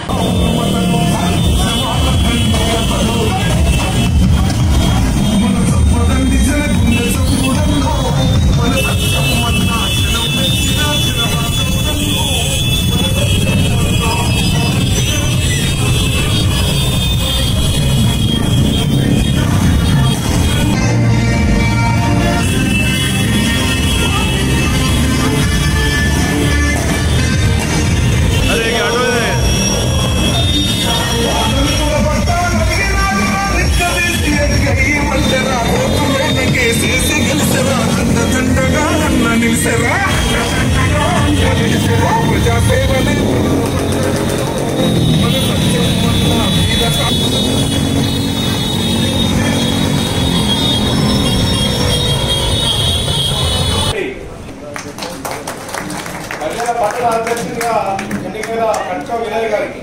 మహిళల పట్టణ అధ్యక్షుడిగా ఎన్నికల కంచో వినయ్ గారికి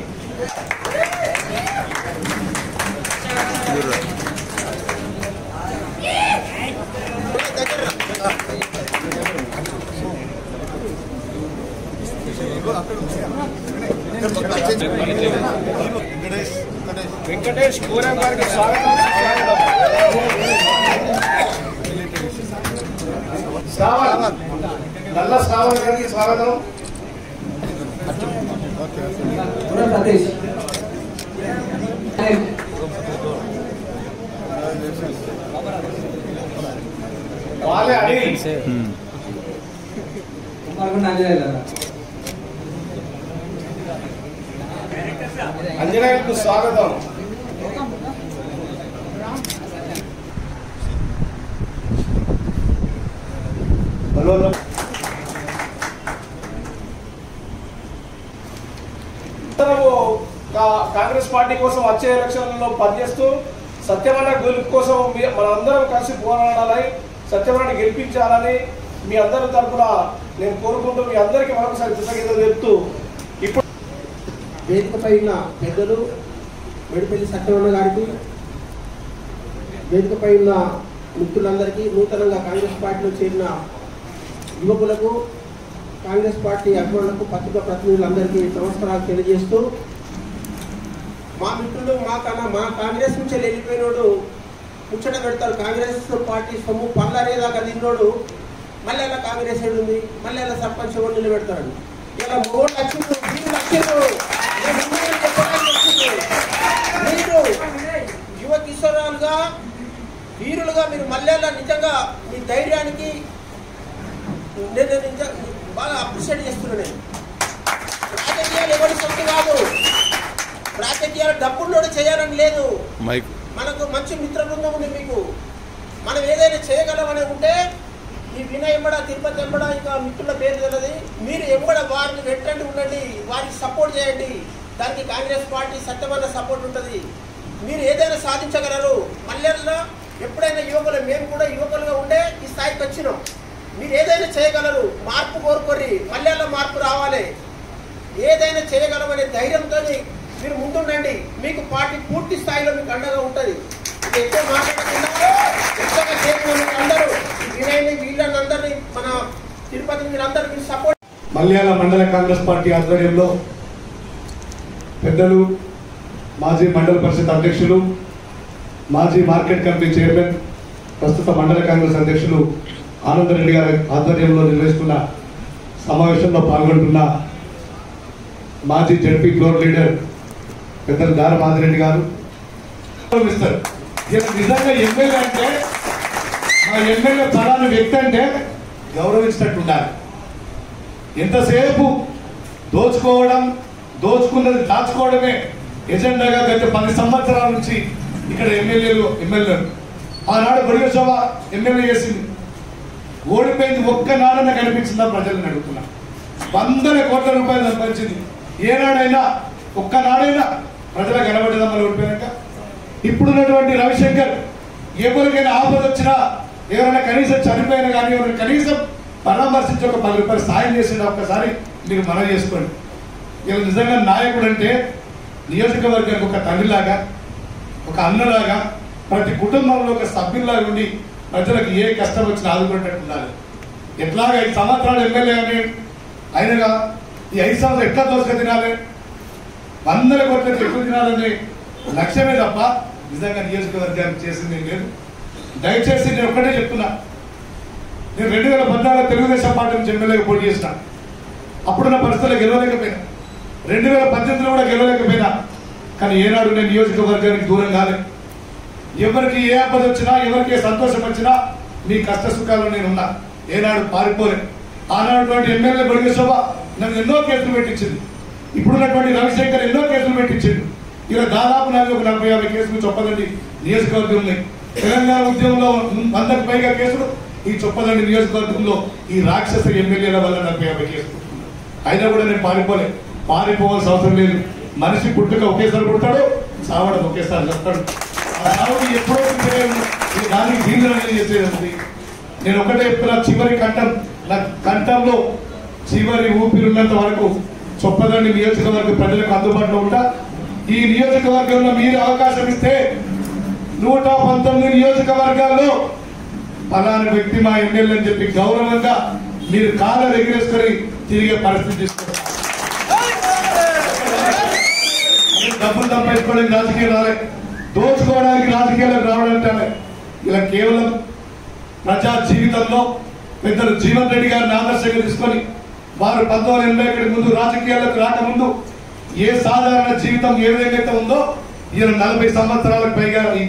వెంకటేష్ పూరం గారికి స్వాగతం శ్రావణ్ నల్ల శ్రావణ్ గారికి స్వాగతం पूरा प्रदेश వాళ్ళే అని कुमार आंजनेय అంజనేయులకు స్వాగతం హలో మనము కా- కాంగ్రెస్ పార్టీ కోసం వచ్చే ఎలక్షన్లలో పనిచేస్తూ సత్యమైన గెలుపు కోసం మీ- మనందరం కలిసి పోరాడాలని సత్యమైన గెలిపించాలని మీ అందరి తరఫున నేను కోరుకుంటూ మీ అందరికీ మరొకసారి కృతజ్ఞతలు చెప్తూ ఇప్పుడు వేదికపై ఉన్న పెద్దలు మెడిపల్లి సత్యవన్న గారికి వేదికపై ఉన్న మిత్రులందరికీ నూతనంగా కాంగ్రెస్ పార్టీలో చేరిన యువకులకు కాంగ్రెస్ పార్టీ అభిమానులకు పత్రికా ప్రతినిధులందరికీ నమస్కారాలు తెలియజేస్తూ మా మిత్రులు మా కన్నా మా కాంగ్రెస్ నుంచి వెళ్ళిపోయినోడు ముచ్చట పెడతారు కాంగ్రెస్ పార్టీ సొమ్ము పనులనేదాకా తిన్నోడు మళ్ళీ అలా కాంగ్రెస్ ఏడు ఉంది మళ్ళీ అలా సర్పంచ్ ఎవరు నిలబెడతాడు ఇలా మూడు లక్షలు వీరు లక్షలు నేను ఉన్నానని చెప్పడానికి వచ్చింది. మీరు యువ కిషోరాలుగా వీరులుగా మీరు మళ్ళీ నిజంగా మీ ధైర్యానికి నేను నిజ బాగా అప్రిషియేట్ చేస్తున్నాను నేను రాజకీయాలు ఎవరి సొంత కాదు రాజకీయాలు డబ్బుల్లోనే చేయాలని లేదు మైక్ మనకు మంచి మిత్ర బృందం ఉంది మీకు మనం ఏదైనా చేయగలమని ఉంటే ఈ వినయ్ ఎంబడ తిరుపతి ఎంబడ ఇంకా మిత్రుల పేరు తెలియదు మీరు ఎంబడ వారిని వెంటనే ఉండండి వారికి సపోర్ట్ చేయండి దానికి కాంగ్రెస్ పార్టీ సత్యమైన సపోర్ట్ ఉంటుంది మీరు ఏదైనా సాధించగలరు మల్లెల్లో ఎప్పుడైనా యువకులు మేము కూడా యువకులుగా ఉండే ఈ స్థాయికి వచ్చినాం మీరు ఏదైనా చేయగలరు మార్పు కోరుకోరి మల్లెల్లో మార్పు రావాలి ఏదైనా చేయగలమనే ధైర్యంతో మీరు ముందుండండి మీకు పార్టీ పూర్తి స్థాయిలో మీకు అండగా ఉంటుంది ఇది ఎక్కువ మాట్లాడకుండా ఎక్కువగా చేసిన మీకు అందరూ ఈ వినయ్ని వీళ్ళని అందరినీ మన తిరుపతి మీరు అందరూ మీరు సపోర్ట్ మల్యాల మండల కాంగ్రెస్ పార్టీ ఆధ్వర్యంలో పెద్దలు మాజీ మండల పరిషత్ అధ్యక్షులు మాజీ మార్కెట్ కమిటీ చైర్మన్ ప్రస్తుత మండల కాంగ్రెస్ అధ్యక్షులు ఆనందరెడ్డి గారి ఆధ్వర్యంలో నిర్వహిస్తున్న సమావేశంలో పాల్గొంటున్న మాజీ జడ్పీ ఫ్లోర్ లీడర్ పెద్దలు దార మాదిరెడ్డి గారు గౌరవిస్తారు. ఈయన నిజంగా ఎమ్మెల్యే అంటే మా ఎమ్మెల్యే ఫలానా వ్యక్తి అంటే గౌరవించినట్టు ఉండాలి ఎంతసేపు దోచుకోవడం దోచుకున్నది దాచుకోవడమే ఎజెండాగా గత పది సంవత్సరాల నుంచి ఇక్కడ ఎమ్మెల్యేలు ఎమ్మెల్యేలు ఆనాడు బొడిగ శోభ ఎమ్మెల్యే చేసింది ఓడిపోయింది ఒక్క నాడన కనిపించిందా ప్రజలను అడుగుతున్నా వందల కోట్ల రూపాయలు సంపాదించింది ఏనాడైనా ఒక్కనాడైనా ప్రజలకు కనబడ్డదా మళ్ళీ ఓడిపోయాక ఇప్పుడున్నటువంటి రవిశంకర్ ఎవరికైనా ఆపద వచ్చినా ఎవరైనా కనీసం చనిపోయినా కానీ ఎవరైనా కనీసం పరామర్శించి ఒక పది రూపాయలు సాయం చేసిన ఒక్కసారి మీరు మనం చేసుకోండి ఇలా నిజంగా నాయకుడు అంటే నియోజకవర్గానికి ఒక తండ్రిలాగా ఒక అన్నలాగా ప్రతి కుటుంబంలో ఒక సభ్యుల్లాగా ఉండి ప్రజలకు ఏ కష్టం వచ్చినా ఆదుకునేటట్టు ఉండాలి ఎట్లాగ ఐదు సంవత్సరాలు ఎమ్మెల్యే అని అయినగా ఈ ఐదు సంవత్సరాలు ఎట్లా దోసుక తినాలి వందల కోట్ల ఎక్కువ తినాలనే లక్ష్యమే తప్ప నిజంగా నియోజకవర్గానికి చేసింది ఏం లేదు దయచేసి నేను ఒక్కటే చెప్తున్నా నేను రెండు వేల పద్నాలుగు తెలుగుదేశం పార్టీ నుంచి ఎమ్మెల్యేగా పోటీ చేసిన అప్పుడున్న పరిస్థితుల్లో గెలవలేకపోయినా రెండు వేల పద్దెనిమిదిలో కూడా గెలవలేకపోయినా కానీ ఏనాడు నేను నియోజకవర్గానికి దూరం కాలేదు ఎవరికి ఏ ఆపద వచ్చినా ఎవరికి ఏ సంతోషం వచ్చినా మీ కష్ట సుఖాల్లో నేను ఉన్నా ఏనాడు పారిపోలే ఆనాడు ఎమ్మెల్యే బొడిగ శోభ నన్ను ఎన్నో కేసులు పెట్టించింది ఇప్పుడున్నటువంటి రవిశంకర్ ఎన్నో కేసులు పెట్టించిండు ఇలా దాదాపు నాకు ఒక నలభై యాభై కేసులు చొప్పదండి నియోజకవర్గం ఉన్నాయి తెలంగాణ ఉద్యమంలో వందకు పైగా కేసులు ఈ చొప్పదండి నియోజకవర్గంలో ఈ రాక్షస ఎమ్మెల్యేల వల్ల నలభై యాభై కేసులు అయినా కూడా నేను పారిపోలే పారిపోవాల్సిన అవసరం లేదు మనిషి పుట్టుక ఒకేసారి పుడతాడు చావడం ఒకేసారి చెప్తాడు ఆ చావుకి ఎప్పుడో తెలియదు. ఈ దానికి దీనిలో చేసేది ఉంది నేను ఒకటే చెప్తున్నా చివరి కంఠం నా కంఠంలో చివరి ఊపిరి ఉన్నంత వరకు చొప్పదండి నియోజకవర్గ ప్రజలకు అందుబాటులో ఉంటా ఈ నియోజకవర్గంలో మీరు అవకాశం ఇస్తే నూట పంతొమ్మిది నియోజకవర్గాల్లో ఫలానా వ్యక్తి మా ఎమ్మెల్యే అని చెప్పి గౌరవంగా మీరు కాళ్ళ ఎగిరేసుకొని తిరిగే పరిస్థితి తీసుకుంటారు డబ్బులు సంపాదించుకోవడానికి రాజకీయం రాలే దోచుకోవడానికి రాజకీయాలకు రావడం ఇలా కేవలం ప్రజా జీవితంలో పెద్దలు జీవన్ రెడ్డి గారిని ఆదర్శంగా తీసుకొని వారు పంతొమ్మిది వందల ఎనభై ఒకటి ముందు రాజకీయాలకు రాకముందు ఏ సాధారణ జీవితం ఏ విధంగా అయితే ఉందో ఈయన నలభై సంవత్సరాలకు పైగా ఈ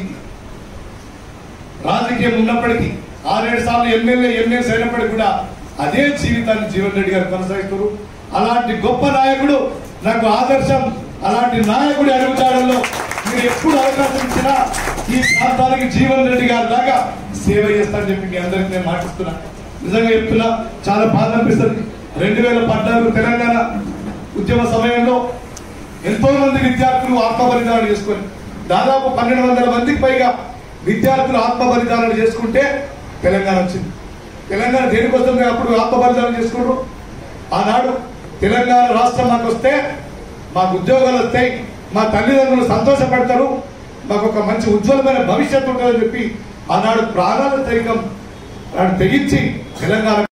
రాజకీయం ఉన్నప్పటికీ ఆరేడు సార్లు ఎమ్మెల్యే ఎమ్మెల్సీ అయినప్పటికీ కూడా అదే జీవితాన్ని జీవన్ రెడ్డి గారు కొనసాగిస్తారు అలాంటి గొప్ప నాయకుడు నాకు ఆదర్శం అలాంటి నాయకుడి అడుగుతాడల్లో మీరు ఎప్పుడు అవకాశం ఇచ్చినా ఈ ప్రాంతానికి జీవన్ రెడ్డి గారి దాకా సేవ చేస్తానని చెప్పి మీ అందరికి నేను మాటిస్తున్నా నిజంగా చెప్తున్నా చాలా బాధ అనిపిస్తుంది రెండు వేల పద్నాలుగు తెలంగాణ ఉద్యమ సమయంలో ఎంతో మంది విద్యార్థులు ఆత్మ బలిదానం చేసుకొని దాదాపు పన్నెండు వందల మందికి పైగా విద్యార్థులు ఆత్మ బలిదానం చేసుకుంటే తెలంగాణ వచ్చింది తెలంగాణ దేనికోసం అప్పుడు ఆత్మ బలిదానం చేసుకుంటారు ఆనాడు తెలంగాణ రాష్ట్రం మాకు వస్తే మాకు ఉద్యోగాలు వస్తాయి మా తల్లిదండ్రులు సంతోషపడతారు మాకు ఒక మంచి ఉజ్వలమైన భవిష్యత్తు ఉంటుందని చెప్పి ఆనాడు ప్రాణాల తైకం నాడు తెగించి తెలంగాణ